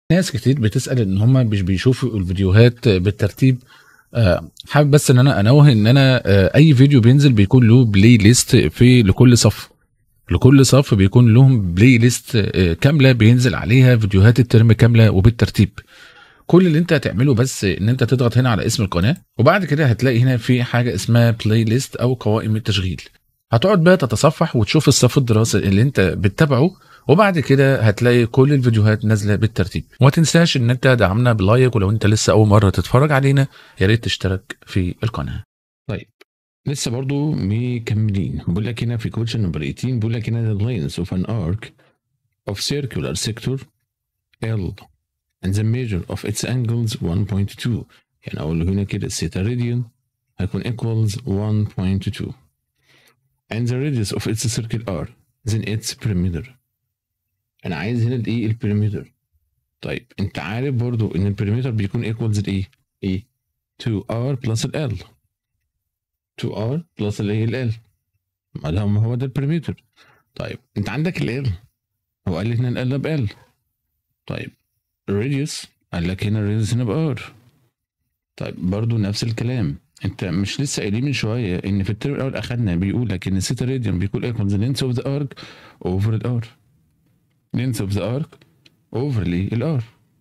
ناس كتير بتسأل ان هم مش بيشوفوا الفيديوهات بالترتيب آه، حابب بس ان انا انوه ان انا آه، اي فيديو بينزل بيكون له بلاي ليست في لكل صف لكل صف بيكون لهم بلاي ليست آه، كامله بينزل عليها فيديوهات الترم كامله وبالترتيب كل اللي انت هتعمله بس ان انت تضغط هنا على اسم القناه وبعد كده هتلاقي هنا في حاجه اسمها بلاي ليست او قوائم التشغيل هتقعد بقى تتصفح وتشوف الصف الدراسي اللي انت بتتابعه وبعد كده هتلاقي كل الفيديوهات نازله بالترتيب وما تنساش ان انت دعمنا بلايك ولو انت لسه اول مره تتفرج علينا يا ريت تشترك في القناه طيب لسه برضو مكملين بقول لك هنا في كويشن نمبر 18 بقول لك هنا the length of an arc of circular sector L and the measure of its angles 1.2 يعني اقول له هنا كده الثيتا radian هيكون equals 1.2 and the radius of its circle r then its perimeter انا عايز هنا الايه البريمتر طيب انت عارف برضو ان البريمتر بيكون ايكوالز الايه ايه 2r بلس ال 2r بلس الايه ال ما ده هو ده البريمتر طيب انت عندك ال هو قال لي هنا ال ب ال طيب الراديوس قال لك هنا الراديوس هنا بار طيب برضو نفس الكلام انت مش لسه قايلين من شويه ان في الترم الاول اخدنا بيقول لك ان الثيتا راديان بيكون ايكوالز لينس اوف ذا ارك اوفر الار length of the arc over ال R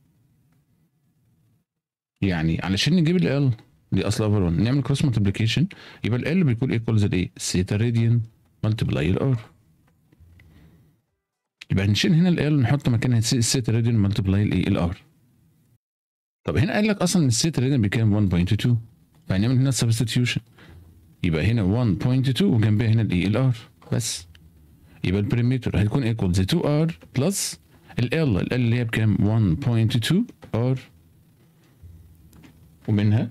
يعني علشان نجيب ال L دي اصل اوفر 1 نعمل كروس مالتيبليكيشن يبقى ال L بيكون ايكوالز لايه؟ سيتا راديان ملتبلاي ال R يبقى هنشيل هنا ال L نحط مكانها السيتا راديان ملتبلاي الايه؟ ال R طب هنا قال لك اصلا ان السيتا راديان بكام 1.2 فهنعمل هنا سبستيتيوشن يبقى هنا 1.2 وجنبها هنا الايه؟ ال R بس يبقى البريمتر هيكون ايكوالز 2 ار بلس ال ال ال اللي هي بكام 1.2 ار ومنها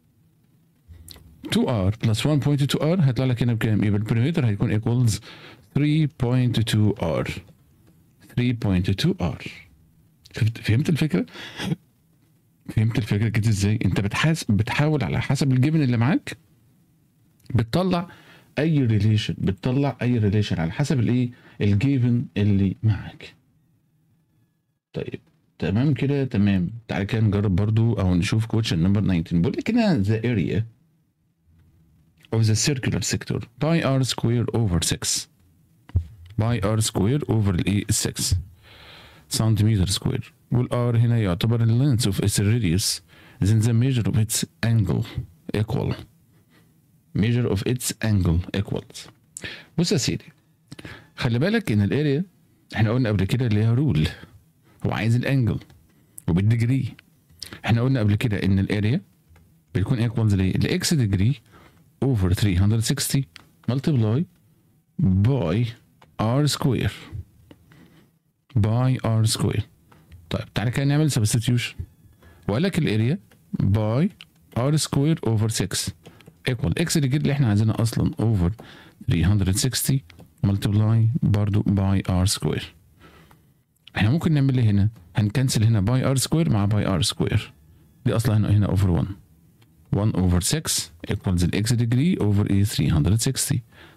2 ار بلس 1.2 ار هيطلع لك هنا بكام يبقى البريمتر هيكون ايكوالز 3.2 ار 3.2 ار فهمت الفكره فهمت الفكره كده ازاي انت بتحاسب بتحاول على حسب الجبن اللي معاك بتطلع اي ريليشن بتطلع اي ريليشن على حسب الايه الجيفن اللي معاك طيب تمام كده تمام تعالى كده نجرب برضو او نشوف كويشن نمبر 19 بقول لك هنا the area of the circular sector by r square over 6 by r square over الايه 6 سنتيمتر سكوير والار هنا يعتبر اللينس of its radius then the measure of its angle equal measure of its angle equals بص يا سيدي خلي بالك ان الاريا احنا قلنا قبل كده اللي هي رول هو عايز الانجل وبالديجري احنا قلنا قبل كده ان الاريا بتكون ايكوالز ليه الاكس ديجري اوفر 360 ملتبلاي باي ار سكوير باي ار سكوير طيب تعالى كده نعمل سبستيوشن وقال لك الاريا باي ار سكوير اوفر 6 ايكوال اكس ديجري اللي احنا عايزينها اصلا اوفر 360 ملتبلاي برضو باي ار سكوير احنا ممكن نعمل ايه هنا هنكنسل هنا باي ار سكوير مع باي ار سكوير دي اصلا هنا هنا اوفر 1 1 اوفر 6 ايكوالز الاكس ديجري اوفر ايه 360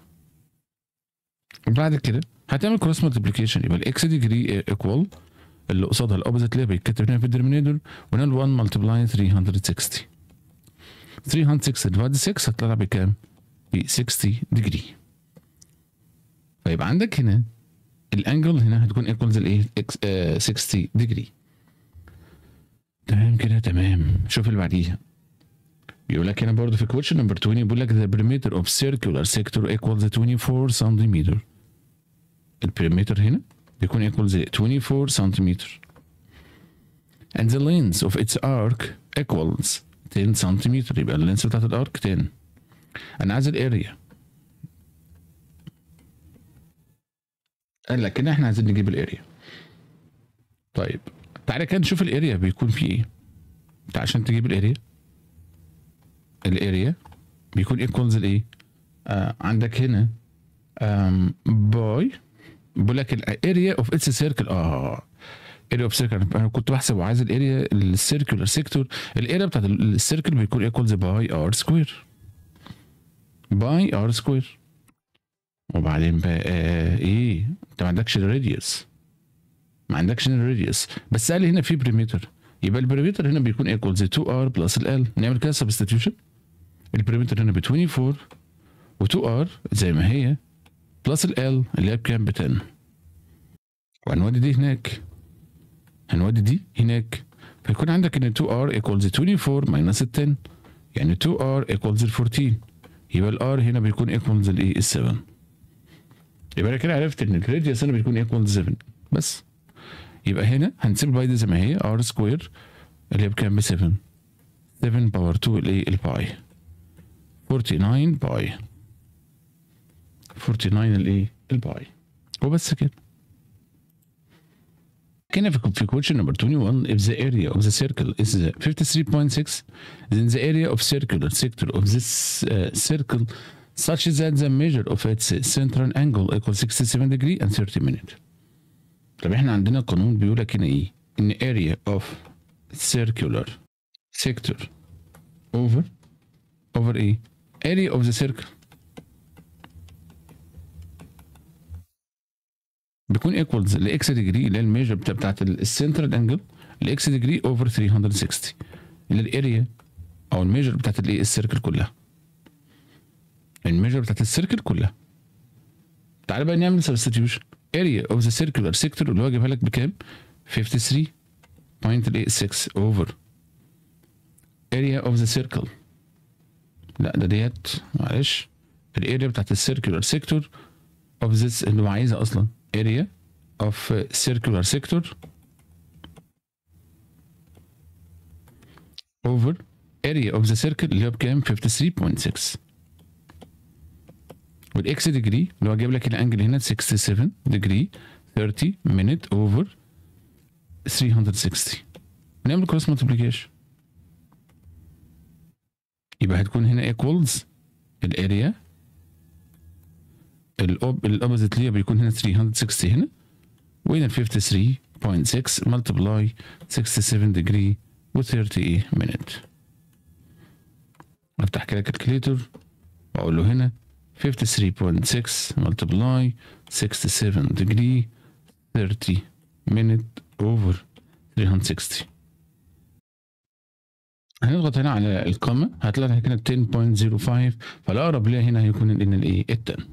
وبعد كده هتعمل كروس مالتيبليكيشن يبقى الاكس ديجري ايكوال اللي قصادها الاوبوزيت اللي بيتكتب هنا في الديرمينيتور وهنا ال 1 ملتبلاي 360 360 ديفايد 6 هتطلع بكام؟ ب 60 ديجري فيبقى عندك هنا الانجل هنا هتكون ايكوالز الايه؟ 60 ديجري تمام كده تمام شوف اللي بعديها بيقول لك هنا برضه في كويشن نمبر 20 بيقول لك the perimeter of circular sector equals 24 سنتيمتر البريمتر هنا بيكون equals 24 سنتيمتر and the length of its arc equals 10 سنتيمتر يبقى اللينس بتاعت الارك 10 انا عايز الاريا قال لك ان احنا عايزين نجيب الاريا طيب تعالى كده نشوف الاريا بيكون فيه ايه انت عشان تجيب الاريا الاريا بيكون ايكوالز لايه آه عندك هنا باي بقول لك الاريا اوف اتس سيركل اه اريا اوف سيركل انا كنت بحسب وعايز الاريا السيركولار سيكتور الاريا بتاعت السيركل بيكون ايكوالز باي ار سكوير باي ار سكوير وبعدين بقى آه ايه انت ما عندكش الراديوس ما عندكش هنا راديوس بس قال لي هنا في بريمتر يبقى البريمتر هنا بيكون ايكوالز 2 ار بلس ال نعمل كده سبستيتيوشن البريمتر هنا ب 24 و2 ار زي ما هي بلس ال اللي هي بكام ب 10 وهنودي دي هناك هنودي دي هناك فيكون عندك ان 2 ار ايكوالز 24 ماينس ال 10 يعني 2 ار ايكوالز 14 يبقى الار هنا بيكون ايكوالز الايه ال 7 يبقى انا كده عرفت ان الراديوس هنا بيكون ايكوالز 7 بس يبقى هنا هنسيب الباي دي زي ما هي ار سكوير اللي هي بكام ب 7 7 باور 2 الايه الباي 49 باي 49 الايه الباي وبس كده كنا في في question number 21 if the area of the circle is 53.6 then the area of circular sector of this uh, circle such that the measure of its central angle equals 67 degree and 30 minutes طب احنا عندنا قانون بيقول لك هنا ايه ان area of circular sector over over ايه area of the circle بيكون ايكوالز لاكس ديجري اللي هي الميجر بتاع بتاعت السنترال انجل لاكس ديجري اوفر 360 اللي الاريا او الميجر بتاعت الايه السيركل كلها الميجر بتاعت السيركل كلها تعالى بقى نعمل سبستيوشن اريا اوف ذا سيركلر سيكتور اللي هو جايبها لك بكام 53.6 اوفر اريا اوف ذا سيركل لا ده ديت معلش الاريا بتاعت السيركلر سيكتور اوف ذس اللي هو عايزها اصلا area of circular sector over area of the circle اللي هو بكام 53.6 والاكس ديجري اللي هو جايب لك الانجل هنا 67 ديجري 30 minute over 360 نعمل كروس مالتيبليكيشن يبقى هتكون هنا equals الاريا الأوب الأوبوزيت ليها بيكون هنا 360 هنا وهنا 53.6 ملتبلاي 67 ديجري و 30 مينت افتح كده كالكليتر واقول له هنا 53.6 ملتبلاي 67 ديجري 30 مينت اوفر 360 هنضغط هنا على القامة هتلاقي هنا 10.05 فالأقرب ليها هنا هيكون ان الايه ال 10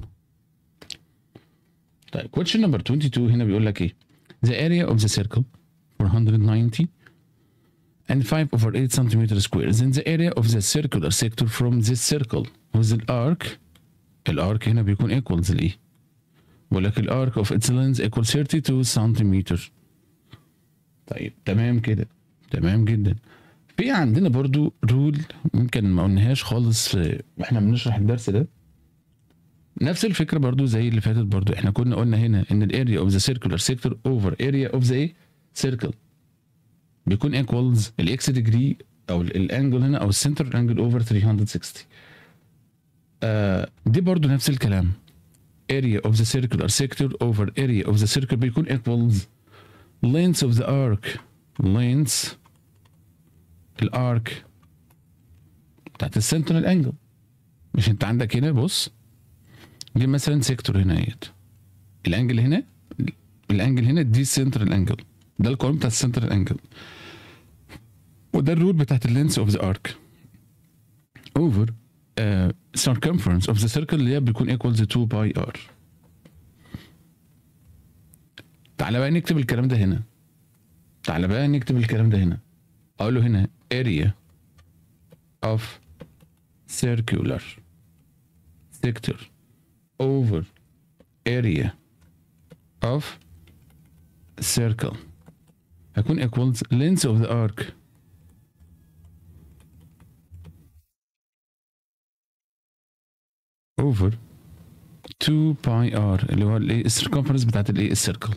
طيب question number 22 هنا بيقول لك ايه the area of the circle 490 and 5 over 8 centimeter square then the area of the circular sector from this circle with the arc الارك هنا بيكون equals لايه بيقول لك الارك of its length equals 32 سنتيمتر طيب تمام كده تمام جدا في عندنا برضو رول يمكن ما قلناهاش خالص واحنا بنشرح الدرس ده نفس الفكره برضو زي اللي فاتت برضو احنا كنا قلنا هنا ان الاريا اوف ذا سيركولار سيكتور اوفر اريا اوف ذا ايه سيركل بيكون ايكوالز الاكس ديجري او الانجل هنا او السنتر انجل اوفر 360 آه دي برضو نفس الكلام area of the circular sector over area of the circle بيكون equals length of the arc length الارك بتاعت السنترال انجل مش انت عندك هنا بص دي مثلا سيكتور هنا اهيت الانجل هنا الانجل هنا دي سنترال انجل ده القانون بتاع السنترال انجل وده الرول بتاعت اللينس اوف ذا ارك اوفر circumference of the circle اللي هي بيكون equals to 2 باي r تعالى بقى نكتب الكلام ده هنا تعالى بقى نكتب الكلام ده هنا اقول له هنا area of circular sector over area of circle هيكون equals length of the arc over 2 باي r اللي هو الايه السيركمفرنس بتاعت الايه السيركل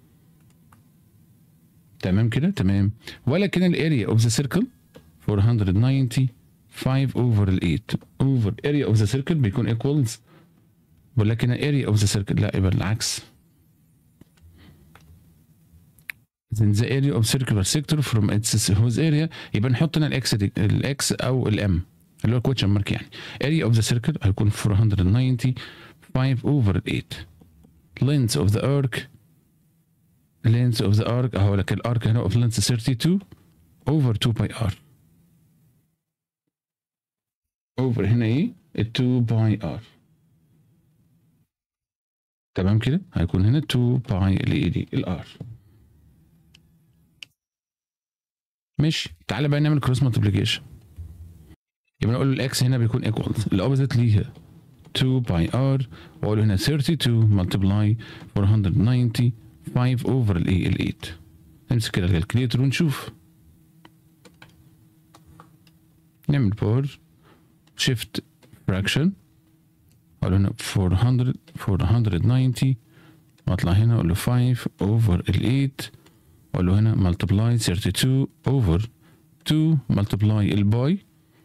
تمام كده تمام ولكن الاريا اوف ذا سيركل 490 5 اوفر ال 8 اوفر اريا اوف ذا سيركل بيكون ايكوالز ولكن الاريا اوف ذا سيركل لا يبقى العكس then the area of circular sector from its whose area يبقى نحط هنا الاكس دي الاكس او الام اللي هو الكوتشن مارك يعني area of the circle هيكون 490 5 over 8 length of the arc length of the arc اهو لك الارك هنا of length 32 over 2 باي ار over هنا ايه ال 2 باي ار تمام كده هيكون هنا 2 باي الايه دي الار ماشي تعالى بقى نعمل كروس مالتيبليكيشن يبقى نقول الاكس هنا بيكون ايكوالز الاوبوزيت ليها 2 باي ار واقول هنا 32 ملتبلاي 490 5 اوفر الايه ال 8 نمسك كده الكالكليتر ونشوف نعمل باور شيفت فراكشن اقول هنا 400 490 واطلع هنا اقول له 5 اوفر ال 8 واقول له هنا ملتبلاي 32 اوفر 2 ملتبلاي الباي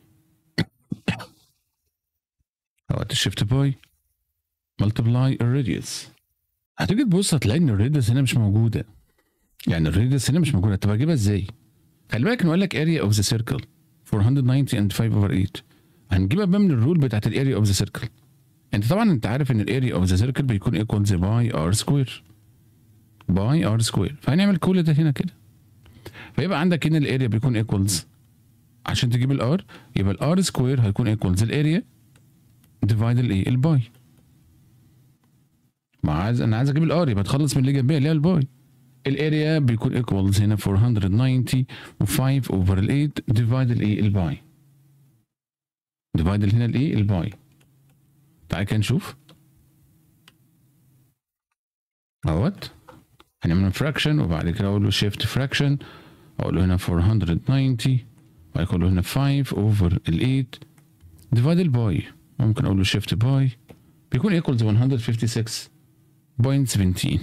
وقت الشيفت باي ملتبلاي الراديوس هتيجي تبص هتلاقي ان الراديوس هنا مش موجوده يعني الراديوس هنا مش موجوده طب اجيبها ازاي؟ خلي بالك انه قال لك اريا اوف ذا سيركل 490 and 5 over 8 هنجيبها بقى من الرول بتاعت الاريا اوف ذا سيركل انت طبعا انت عارف ان الاريا اوف ذا سيركل بيكون ايكوالز باي ار سكوير باي ار سكوير فهنعمل كل ده هنا كده فيبقى عندك هنا الاريا بيكون ايكوالز عشان تجيب الار يبقى الار سكوير هيكون ايكوالز الاريا ديفايد الايه الباي ما عايز انا عايز اجيب الار يبقى تخلص من اللي جنبيها اللي هي الباي الاريا بيكون ايكوالز هنا 490 و5 اوفر ال 8 ديفايد الايه الباي ديفايد هنا الايه الباي تعالى كده نشوف اهوت هنعمل فراكشن وبعد كده اقول له شيفت فراكشن اقول له هنا 490 وبعد كده اقول له هنا 5 اوفر ال 8 ديفايد الباي ممكن اقول له شيفت باي بيكون ايكوالز 156.17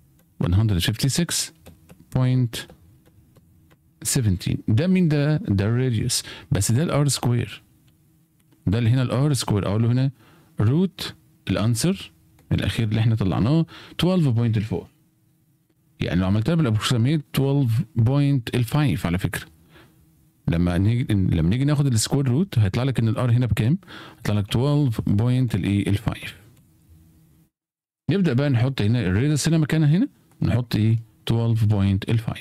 156.17 ده مين ده؟ ده الراديوس بس ده الار سكوير ده اللي هنا الار سكوير اقول له هنا روت الانسر الاخير اللي احنا طلعناه 12.4 يعني لو عملتها بالابروكسيميت 12.5 على فكره لما نيجي لما نيجي ناخد السكوير روت هيطلع لك ان الار هنا بكام؟ هيطلع لك 12.5 نبدا بقى نحط هنا الريدس هنا مكانها هنا نحط ايه 12.5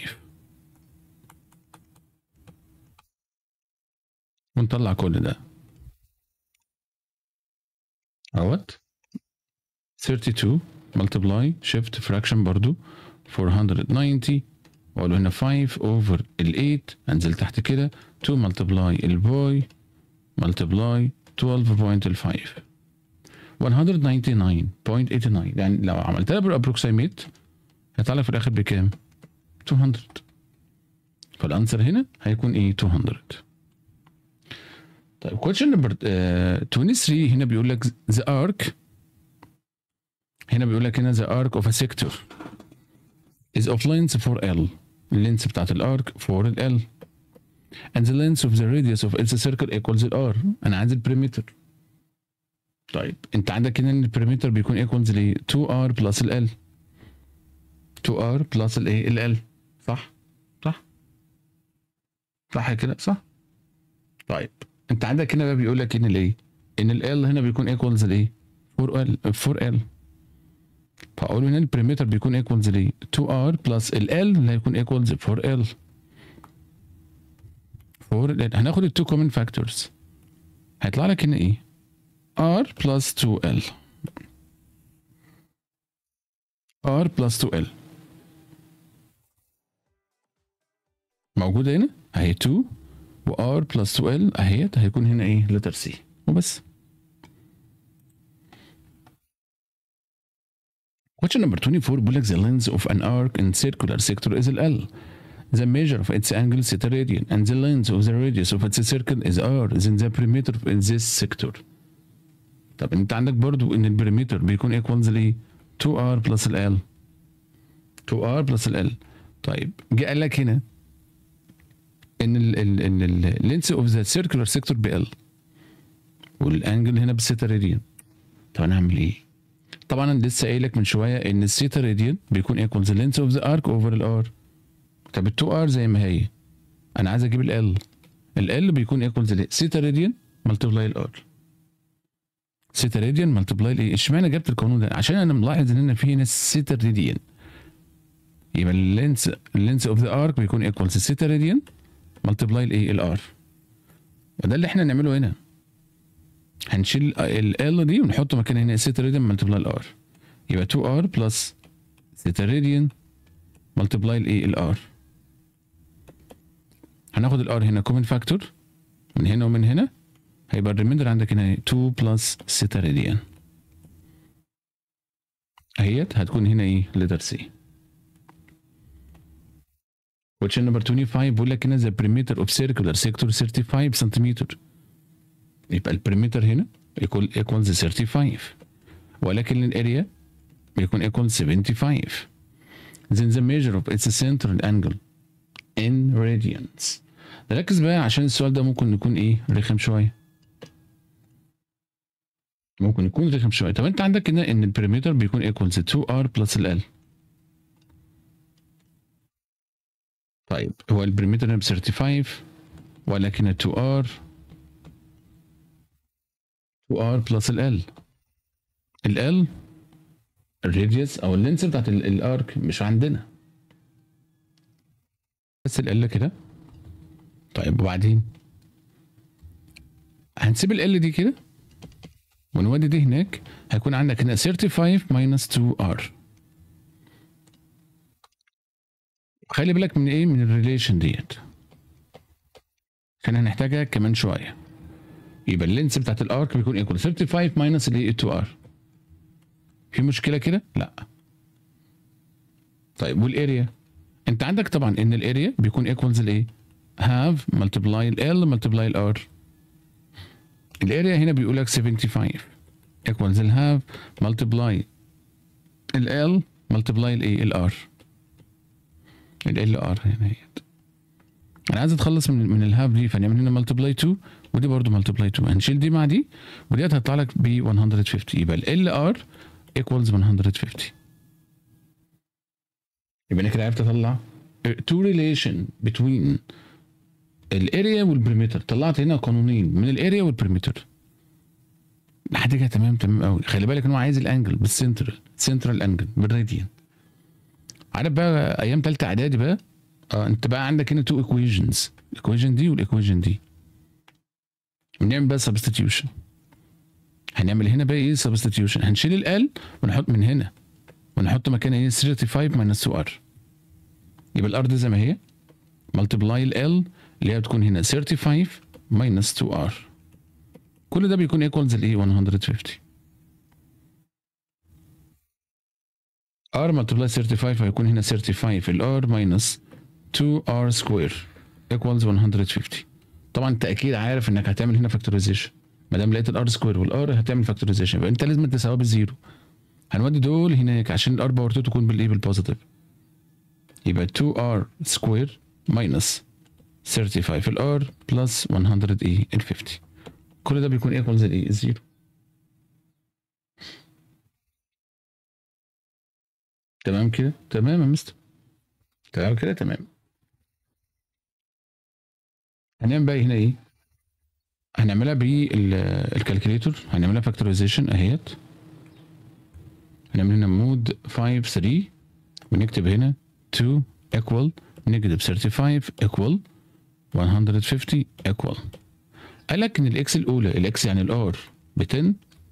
ونطلع كل ده اهوت 32 ملتبلاي شيفت فراكشن برضو 490 واقول هنا 5 اوفر ال 8 انزل تحت كده 2 ملتبلاي الباي ملتبلاي 12.5 199.89 يعني لو عملتها بالابروكسيميت هيطلع لك في الاخر بكام؟ 200 فالانسر هنا هيكون ايه 200 طيب question number uh, 23 هنا بيقول لك the arc هنا بيقول لك هنا the arc of a sector is of length 4L اللينس بتاعت الارك 4 ال L and the length of the radius of its circle equals ال R انا عايز البريمتر طيب انت عندك هنا ان البريمتر بيكون ايكوالز ل 2R بلس ال L 2R بلس الايه ال L صح صح صح كده صح طيب انت عندك هنا بقى بيقول لك ان الايه ان ال L هنا بيكون ايكوالز لايه 4L 4L فاقول هنا البريمتر بيكون ايكوالز ل 2R بلس ال L اللي هيكون ايكوالز 4L 4 هناخد التو كومن فاكتورز هيطلع لك هنا ايه R plus 2L R plus 2L موجودة هنا اهي 2 و R plus 2L اهيت هيكون هنا ايه letter C وبس Question number 24 بيقول لك the length of an arc in circular sector is L the measure of its angle is theta radian and the length of the radius of its circle is R then the perimeter in this sector طب انت عندك برضو ان البريمتر بيكون ايكوالز ل 2R بلس ال L 2R بلس ال L طيب جه قال لك هنا ان ال ال ان اللينس اوف ذا سيركلر سيكتور ب L والانجل هنا بسيتا راديان طب انا هعمل ايه؟ طبعا انا لسه قايل لك من شويه ان السيتا راديان بيكون ايكوالز اللينس اوف ذا ارك اوفر الار طب ال 2 ار زي ما هي انا عايز اجيب ال ال ال بيكون ايكوالز سيتا راديان ملتبلاي الار سيتا راديان ملتبلاي الايه اشمعنى جبت القانون ده عشان انا ملاحظ ان هنا في هنا سيتا راديان يبقى اللينس اللينس اوف ذا ارك بيكون ايكوالز الثيتا راديان ملتبلاي الايه الار وده اللي احنا نعمله هنا هنشيل ال دي ونحط مكانها هنا الثيتا راديان ملتبلاي الار يبقى 2 ار بلس ثيتا راديان ملتبلاي الايه الار هناخد الار هنا كومن فاكتور من هنا ومن هنا هيبقى الريميندر عندك هنا 2 بلس ثيتا راديان اهيت هتكون هنا ايه لتر سي question number 25 بيقول لك هنا the perimeter of circular sector 35 سنتيمتر يبقى البريمتر هنا يكون equals 35 ولكن الاريا بيكون equals 75 then the measure of its central angle in radians ركز بقى عشان السؤال ده ممكن يكون ايه رخم شويه ممكن يكون رخم شويه طب انت عندك هنا ان البريمتر بيكون equals 2r plus ال طيب هو البريمتر هنا ب 35 ولكن 2r 2r plus ال ال الراديوس او اللينس بتاعت ال- الارك مش عندنا بس ال كده طيب وبعدين هنسيب ال دي كده ونودي دي هناك هيكون عندك هنا 35 minus 2r خلي بالك من ايه من الريليشن ديت عشان هنحتاجها كمان شويه يبقى اللينس بتاعت الارك بيكون ايكوال 35 ماينس الايه 2 ار في مشكله كده لا طيب والاريا انت عندك طبعا ان الاريا بيكون ايكوالز الايه هاف ملتبلاي ال ملتبلاي الار الاريا هنا بيقول لك 75 ايكوالز الهاف ملتبلاي ال ملتبلاي الايه الار ال ار هنا هي انا عايز اتخلص من من الهاف دي فنعمل هنا ملتبلاي 2 ودي برضو ملتبلاي 2 هنشيل دي مع دي ودي هتطلع لك ب 150 يبقى ال ار ايكوالز 150 يبقى انا كده عرفت اطلع تو ريليشن بتوين الاريا والبريمتر طلعت هنا قانونين من الاريا والبريمتر لحد كده تمام تمام قوي خلي بالك ان هو عايز الانجل بالسنترال سنترال انجل بالراديان عارف بقى ايام ثالثه اعدادي بقى اه انت بقى عندك هنا تو ايكويشنز الايكويشن دي والايكويشن دي ونعمل بقى سبستيتيوشن هنعمل هنا بقى ايه سبستيتيوشن هنشيل ال ونحط من هنا ونحط مكانها ايه 35 ماينس 2 ار يبقى الار دي زي ما هي ملتبلاي ال اللي هي بتكون هنا 35 ماينس 2 ار كل ده بيكون ايكوالز الايه 150 r multiply 35 هيكون هنا 35 الار ماينس 2r سكوير equals 150 طبعا انت اكيد عارف انك هتعمل هنا فاكتورايزيشن ما دام لقيت الار سكوير والار هتعمل فاكتورايزيشن يبقى انت لازم تساويها بالزيرو هنودي دول هناك عشان الار باور 2 تكون بالايه بالبوزيتيف يبقى 2r سكوير ماينس 35 الار بلس 100 ايه ال 50 كل ده بيكون ايكوالز الايه الزيرو تمام كده تمام يا مستر تمام كده تمام هنعمل بقى هنا ايه هنعملها بالكالكوليتور هنعملها فاكتورايزيشن اهيت هنعمل هنا مود 5 3 ونكتب هنا 2 equal نيجاتيف 35 equal 150 equal قال لك ان الاكس الاولى الاكس يعني الار ب 10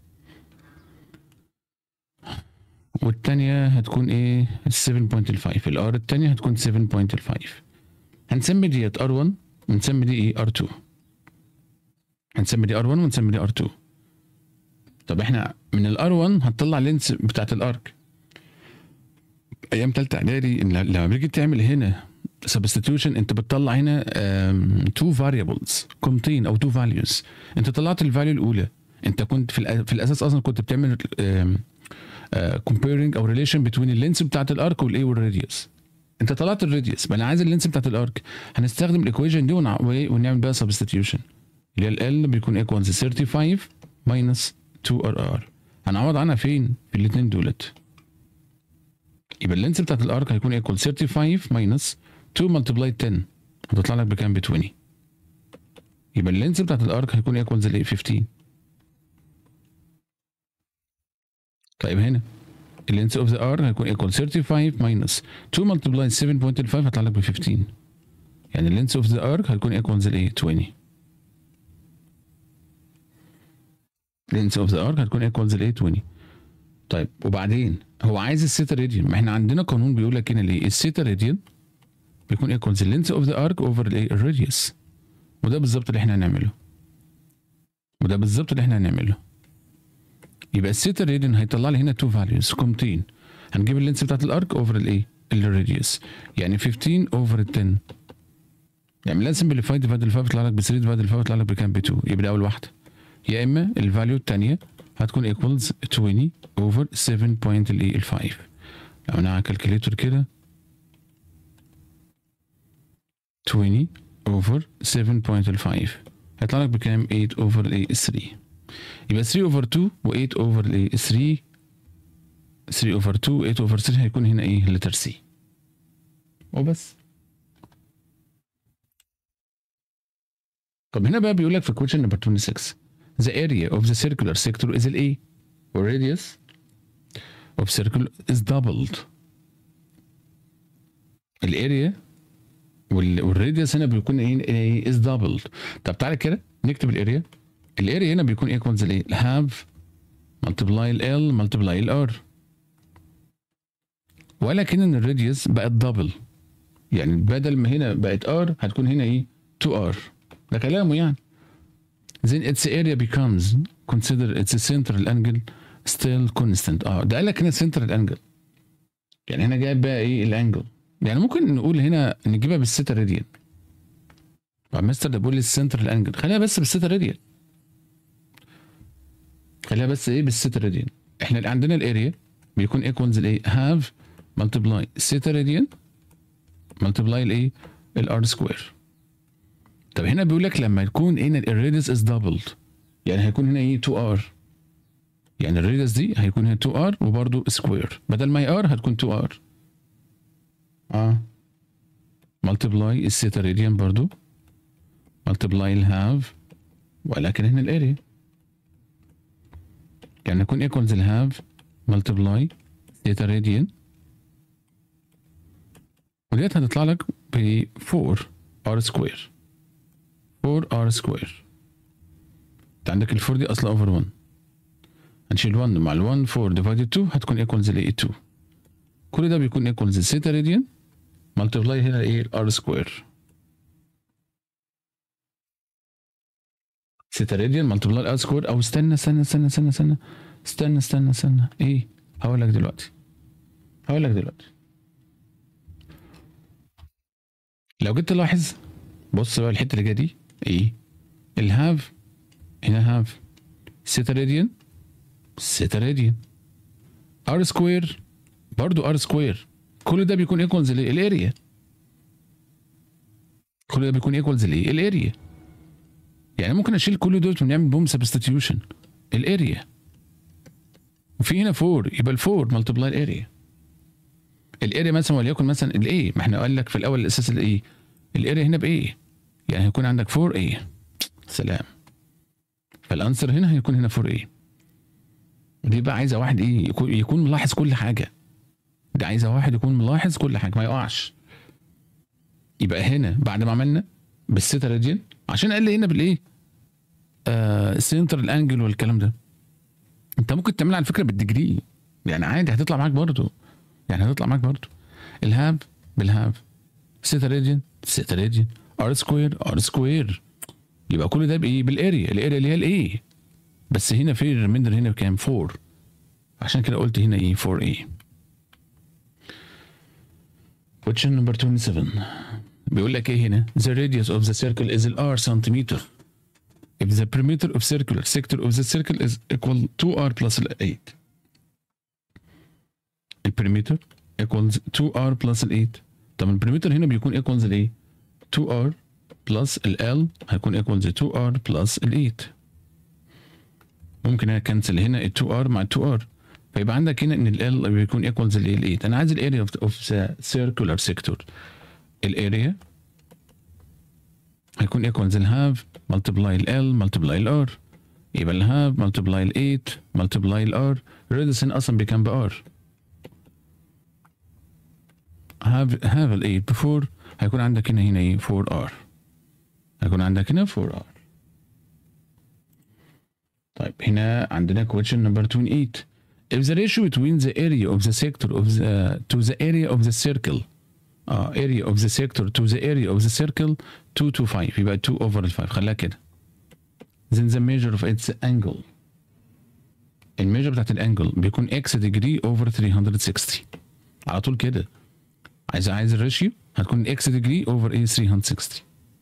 والتانية هتكون ايه 7.5 الار التانية هتكون 7.5 هنسمي ديت R1 ونسمي دي ايه R2 هنسمي دي R1 ونسمي دي R2 طب احنا من ال R1 هتطلع لينس بتاعت الارك ايام تالتة اعدادي إن لما بتيجي تعمل هنا سبستيتيوشن انت بتطلع هنا تو فاريبلز قيمتين او تو فاليوز انت طلعت الفاليو الاولى انت كنت في, الأ- في الاساس اصلا كنت بتعمل كومبيرنج او ريليشن بين اللينس بتاعت الارك والايه والراديوس انت طلعت الراديوس ما انا عايز اللينس بتاعت الارك هنستخدم الايكويشن دي ونع- وإيه؟ ونعمل بقى سبستيتيوشن اللي هي ال بيكون ايكوالز 35 ماينس 2 ار ار هنعوض عنها فين في الاثنين دولت يبقى اللينس بتاعت الارك هيكون ايكوال 35 ماينس 2 ملتبلاي 10 هتطلع لك بكام ب 20 يبقى اللينس بتاعت الارك هيكون ايكوال ايه 15 طيب هنا اللينس اوف ذا ار هيكون ايكوال 35 ماينس 2 ملتبلاي 7.5 هيطلع لك ب 15 يعني اللينس اوف ذا ارك هيكون ايكوالز الايه 20 لينس اوف ذا ارك هتكون ايكوالز الايه 20 طيب وبعدين هو عايز السيتا راديان ما احنا عندنا قانون بيقول لك هنا ليه السيتا راديان بيكون ايكوالز اللينس اوف ذا ارك اوفر الايه الراديوس وده بالظبط اللي احنا هنعمله وده بالظبط اللي احنا هنعمله يبقى السيتا راديان هيطلع لي هنا تو فاليوز قيمتين هنجيب اللينس بتاعت الارك اوفر الايه الراديوس يعني 15 اوفر 10 يعني لازم سمبليفاي ديفايد ال 5 يطلع لك ب 3 ديفايد ال 5 يطلع لك بكام ب 2 يبقى ده اول واحده يا اما الفاليو الثانيه هتكون ايكوالز 20 اوفر 7.5 لو انا على كالكوليتور كده 20 اوفر 7.5 هيطلع لك بكام 8 اوفر الايه 3 يبقى 3 اوفر 2 و8 اوفر الايه 3 3 اوفر 2 8 اوفر 3 هيكون هنا ايه لتر سي وبس طب هنا بقى بيقول لك في question number 26 the area of the circular sector is ال A والradius of circle is doubled الاريا والراديوس هنا بيكون ايه is doubled طب تعالى كده نكتب الاريا الاريا هنا بيكون ايكوالز لايه have multiply ال L multiply ال R ولكن ان الراديوس بقت دبل يعني بدل ما هنا بقت R هتكون هنا ايه 2R ده كلامه يعني then its area becomes consider its central angle still constant اه ده قال لك هنا central angle يعني هنا جايب بقى ايه الانجل يعني ممكن نقول هنا نجيبها بالسيتا راديان طب مستر ده بيقول لي السنترال انجل خليها بس بالسيتا راديان خليها بس ايه بالسيتا راديان احنا اللي عندنا الاريا بيكون ايكوالز الايه هاف ملتبلاي سيتا راديان ملتبلاي الايه الار سكوير طب هنا بيقول لك لما يكون هنا الراديوس از دبلد يعني هيكون هنا ايه 2 ار يعني الراديوس دي هيكون هنا 2 ار وبرده سكوير بدل ما هي ار هتكون 2 ار اه ملتبلاي السيتا راديان برضو ملتبلاي الهاف ولكن هنا الاريا يعني يكون ايكوالز الهاف ملتبلاي سيتا راديان وديت هتطلع لك ب 4 ار سكوير 4 ار سكوير انت عندك ال 4 دي اصلا اوفر 1 هنشيل 1 مع ال 1 4 ديفايدد 2 هتكون ايكوالز ل 2 كل ده بيكون ايكوالز سيتا راديان ملتبلاي هنا ايه الار سكوير سيتا راديان ملتبلاي الار سكوير او استنى استنى استنى استنى استنى استنى استنى استنى ايه هقول لك دلوقتي هقول لك دلوقتي لو جيت تلاحظ بص بقى الحته اللي جايه دي ايه الهاف هنا هاف سيتا راديان سيتا راديان ار سكوير برضو ار سكوير كل ده بيكون ايكوالز لايه الاريا كل ده بيكون ايكوالز لايه الاريا يعني ممكن اشيل كل دول ونعمل بوم سبستيتيوشن الاريا وفي هنا 4 يبقى ال 4 ملتبلاي الاريا الاريا مثلا وليكن مثلا الايه ما احنا قال لك في الاول الاساس الايه الاريا هنا بايه يعني هيكون عندك 4 ايه سلام فالانسر هنا هيكون هنا 4 ايه دي بقى عايزه واحد ايه يكون, يكون ملاحظ كل حاجه دي عايزه واحد يكون ملاحظ كل حاجه ما يقعش يبقى هنا بعد ما عملنا بالسيتا راديان عشان قال لي هنا بالايه آه سنتر الانجل والكلام ده انت ممكن تعملها على فكره بالديجري يعني عادي هتطلع معاك برضه يعني هتطلع معاك برضه الهاف بالهاف سيتا راديان سيتا راديان ار سكوير ار سكوير يبقى كل ده بايه بالاريا الاريا اللي هي الايه بس هنا في الريميندر هنا بكام 4 عشان كده قلت هنا ايه 4 ايه question number 27 بيقول لك ايه هنا the radius of the circle is r centimeter if the perimeter of circular sector of the circle is equal to r plus 8 البريمتر equals 2r plus 8 طب البريمتر هنا بيكون equals الايه 2r plus ال L هيكون equals 2r plus ال 8 ممكن انا كنسل هنا ال 2r مع ال 2r فيبقى عندك هنا ان ال L بيكون equals ال 8 انا عايز الاريا of the circular sector الاريا هيكون equals ال half multiply ال L multiply ال R يبقى ال half multiply ال 8 multiply ال R الراديوس هنا اصلا بكام ب R have have ال 8 before هيكون عندك هنا هنا ايه 4 r هيكون عندك هنا 4 r طيب هنا عندنا question number 28 if the ratio between the area of the sector of the to the area of the circle اه area of the sector to the area of the circle 2 to 5 يبقى 2 over 5 خليها كده then the measure of its angle الميجر بتاعت الانجل بيكون x degree over 360 على طول كده عايز عايز الريشيو هتكون x degree over ايه 360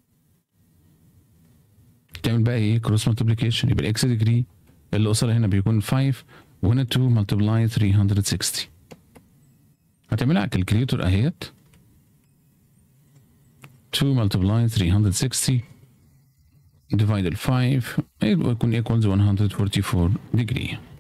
تعمل بقى ايه كروس مالتيبليكيشن يبقى الاكس ديجري اللي قصادها هنا بيكون 5 وهنا 2 ملتبلاي 360 هتعملها على الكالكليتور اهيت 2 ملتبلاي 360 divided 5 يكون equals 144 degree